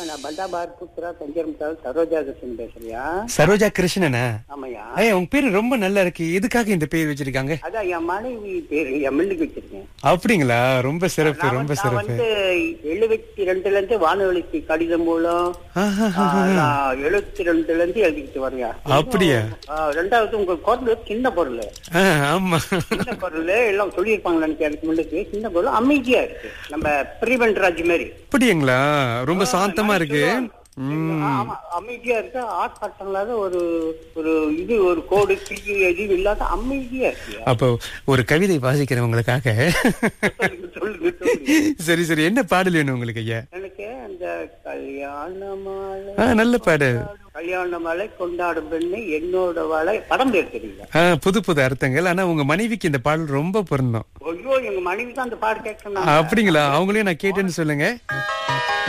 நான் பண்டாபார் புத்ரா தஞ்சரம் சரோஜா கிருஷ்ணன் பேசுறியா சரோஜா கிருஷ்ணனா ஆமாய்யா ஐயா உங்க பேரு ரொம்ப நல்லா இருக்கு எதுக்காக இந்த பேர் வச்சிருக்காங்க அதான் என் மனைவி பேரு என் மில்லுக்கு வச்சிருக்கேன் அப்படிங்களா ரொம்ப சிறப்பு நான் ரொம்ப வந்து- நான் சிறப்பு வந்து எழுபத்தி ரெண்டுல இருந்து வானொலிக்கு கடிதம் மூலம் ஆஹா, ஆ, நான் எழுபத்தி ரெண்டுல இருந்து எழுதிக்கிட்டு வரேன் அப்படியா? ரெண்டாவது உங்க குரல் சின்ன பொருள் ஆ, ஆமா சின்ன பொருள் எல்லாம் சொல்லியிருப்பாங்க நினைக்கிறேன் எனக்கு முன்னுக்கு சின்ன பொருள் அமைதியா இருக்கு நம்ம பிரிவன் ராஜ் மாதிரி அப்படிங்களா ரொம்ப சாந்தமா இருக்கு ம் ஆமா அமைதியா இருக்க ஆர்ப்பாட்டங்களாக ஒரு ஒரு இது ஒரு கோடு கிறுக்கு எதுவும் இல்லாத அமைதியா இருக்கு அப்போ ஒரு கவிதை வாசிக்கிறேன் உங்களுக்காக சொல்லுங்க சொல்லுங்க சொல்லுங்க சரி சரி என்ன பாடல் வேணும் உங்களுக்கு ஐயா எனக்கு அந்த கல்யாண மாலை ஆ, நல்ல பாடல் கல்யாண மாலை கொண்டாடும் பெண்ணு என்னோட வாழை படம் பேர் தெரியல ஆ, புது புது அர்த்தங்கள் ஆனா உங்க மனைவிக்கு இந்த பாடல் ரொம்ப பொருந்தும் ஐயோ எங்க மனைவி தான் அந்த பாடு கேட்கணும் அப்படிங்களா அவங்களையும் நான் கேட்டேன்னு சொல்லுங்க